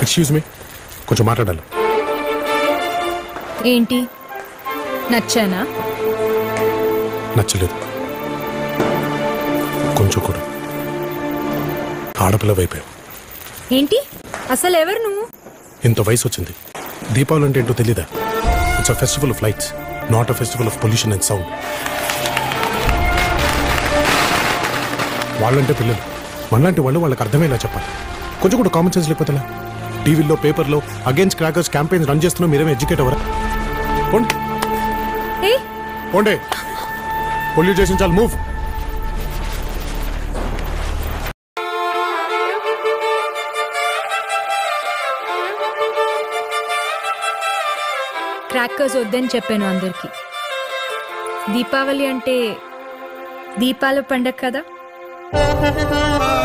Excuse me కొంచెం మాట్లాడాలి ఏంటి నచ్చానా నచ్చలేదు కొంచెం కూడా ఆడపిల్ల వైపే ఏంటి అసలు ఎవరు నువ్వు ఇంత వయసు వచ్చింది దీపావళి అంటే ఏంటో తెలీదా it's a festival of lights not a festival of pollution and sound వాళ్ళంటే పిల్లలు మనలాంటి వాళ్ళు వాళ్ళకి అర్థమయ్యేలా చెప్పాలి కొంచెం కూడా కామన్ సెన్స్ లేకపోతే ఎలా? టీవీల్లో పేపర్లో అగేన్స్ట్ క్రాకర్స్ క్యాంపెయిన్స్ రన్ చేస్తున్నా మీరేమో ఎడ్యుకేట్ అవరా పోండి ఏ పోండి పొల్యూట్ చేసిన చాలు మూవ్ క్రాకర్స్ వద్దని చెప్పాను అందరికి దీపావళి అంటే దీపాల పండగ కదా